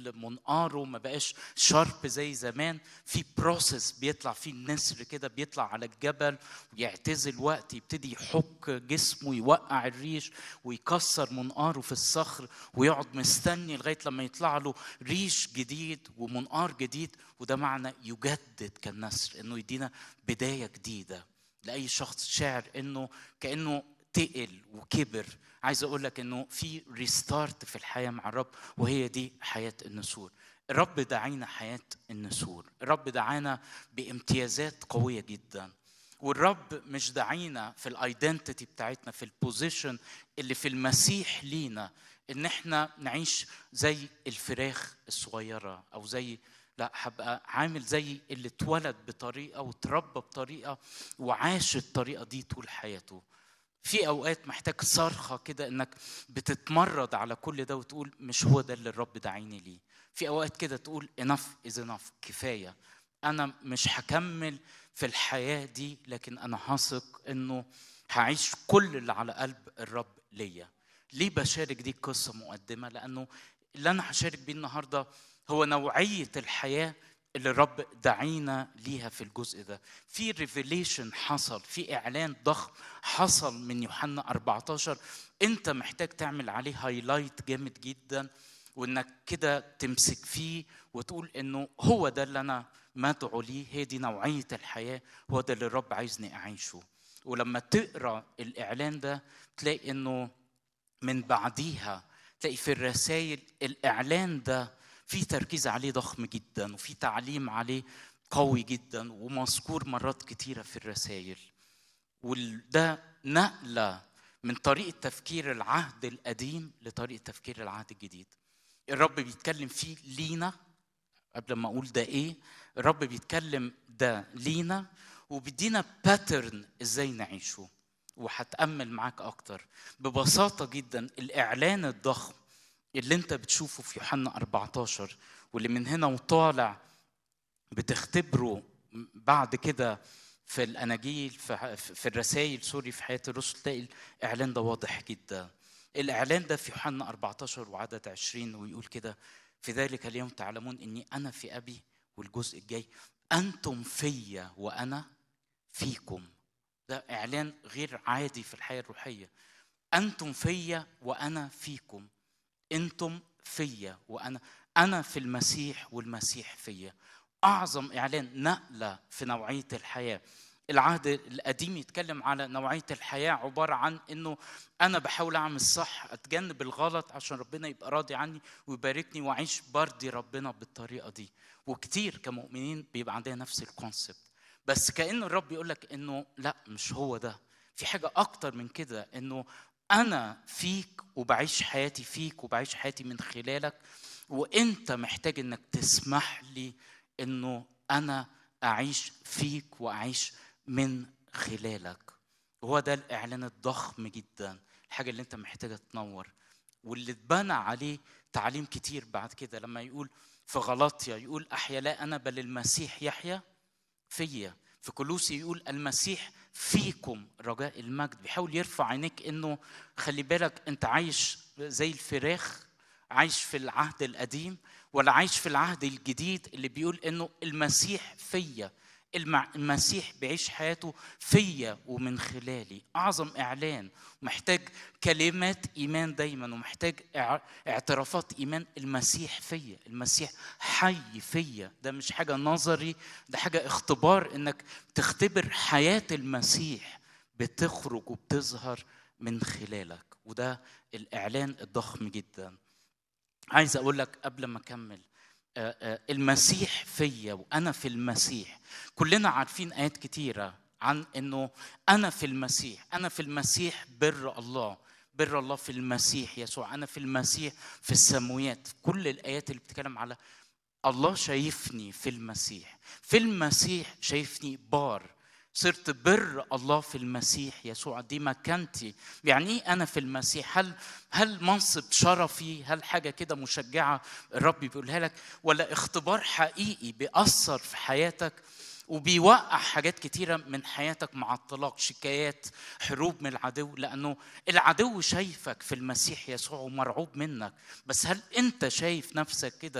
كل منقاره ما بقاش شارب زي زمان في بروسيس بيطلع فيه النسر كده بيطلع على الجبل ويعتزل وقت يبتدي يحك جسمه يوقع الريش ويكسر منقاره في الصخر ويقعد مستني لغايه لما يطلع له ريش جديد ومنقار جديد وده معنى يجدد كالنسر انه يدينا بدايه جديده لاي شخص شاعر انه كانه تقل وكبر عايز اقول لك انه في ريستارت في الحياه مع الرب وهي دي حياه النسور الرب دعينا حياه النسور الرب دعانا بامتيازات قويه جدا والرب مش دعينا في الايدنتيتي بتاعتنا في البوزيشن اللي في المسيح لينا ان احنا نعيش زي الفراخ الصغيره او زي لا هبقى عامل زي اللي اتولد بطريقه وتربى بطريقه وعاش الطريقه دي طول حياته في اوقات محتاج صرخه كده انك بتتمرد على كل ده وتقول مش هو ده اللي الرب دعيني ليه في اوقات كده تقول enough is enough كفايه انا مش هكمل في الحياه دي لكن انا هثق انه هعيش كل اللي على قلب الرب ليا ليه بشارك دي قصه مقدمه لانه اللي انا هشارك بيه النهارده هو نوعيه الحياه اللي الرب دعينا ليها في الجزء ده في ريفيليشن حصل في اعلان ضخم حصل من يوحنا 14 انت محتاج تعمل عليه هايلايت جامد جدا وانك كده تمسك فيه وتقول انه هو ده اللي انا مدعو ليه هي دي نوعيه الحياه هو ده اللي الرب عايزني اعيشه ولما تقرا الاعلان ده تلاقي انه من بعديها تلاقي في الرسائل الاعلان ده في تركيز عليه ضخم جدا وفي تعليم عليه قوي جدا ومذكور مرات كتيرة في الرسائل وده نقلة من طريقة تفكير العهد القديم لطريقة تفكير العهد الجديد الرب بيتكلم فيه لينا قبل ما أقول ده إيه الرب بيتكلم ده لينا وبيدينا باترن إزاي نعيشه وهتأمل معاك أكتر ببساطة جدا الإعلان الضخم اللي انت بتشوفه في يوحنا 14 واللي من هنا وطالع بتختبره بعد كده في الاناجيل في الرسائل سوري في حياه الرسل تلاقي الاعلان ده واضح جدا الاعلان ده في يوحنا 14 وعدد 20 ويقول كده في ذلك اليوم تعلمون اني انا في ابي والجزء الجاي انتم فيا وانا فيكم ده اعلان غير عادي في الحياه الروحيه انتم فيا وانا فيكم انتم فيا وانا انا في المسيح والمسيح فيا اعظم اعلان نقله في نوعيه الحياه العهد القديم يتكلم على نوعيه الحياه عباره عن انه انا بحاول اعمل صح اتجنب الغلط عشان ربنا يبقى راضي عني ويباركني واعيش برضي ربنا بالطريقه دي وكتير كمؤمنين بيبقى عندنا نفس الكونسبت بس كان الرب يقول لك انه لا مش هو ده في حاجه اكتر من كده انه انا فيك وبعيش حياتي فيك وبعيش حياتي من خلالك وانت محتاج انك تسمح لي انه انا اعيش فيك واعيش من خلالك وهو ده الاعلان الضخم جدا الحاجه اللي انت محتاجه تنور واللي اتبنى عليه تعليم كتير بعد كده لما يقول في غلطيا يقول احيا لا انا بل المسيح يحيا فيا في كلوسي يقول المسيح فيكم رجاء المجد بيحاول يرفع عينيك انه خلي بالك انت عايش زي الفراخ عايش في العهد القديم ولا عايش في العهد الجديد اللي بيقول انه المسيح فيا المسيح بيعيش حياته فيا ومن خلالي اعظم اعلان محتاج كلمات ايمان دايما ومحتاج اعترافات ايمان المسيح فيا المسيح حي فيا ده مش حاجه نظري ده حاجه اختبار انك تختبر حياه المسيح بتخرج وبتظهر من خلالك وده الاعلان الضخم جدا عايز اقول لك قبل ما اكمل المسيح فيا وانا في المسيح كلنا عارفين ايات كتيره عن انه انا في المسيح انا في المسيح بر الله بر الله في المسيح يسوع انا في المسيح في السمويات كل الايات اللي بتتكلم على الله شايفني في المسيح في المسيح شايفني بار صرت بر الله في المسيح يسوع دي مكانتي يعني ايه انا في المسيح هل هل منصب شرفي هل حاجه كده مشجعه الرب بيقولها لك ولا اختبار حقيقي بيأثر في حياتك وبيوقع حاجات كتيرة من حياتك مع الطلاق شكايات حروب من العدو لأنه العدو شايفك في المسيح يسوع ومرعوب منك بس هل أنت شايف نفسك كده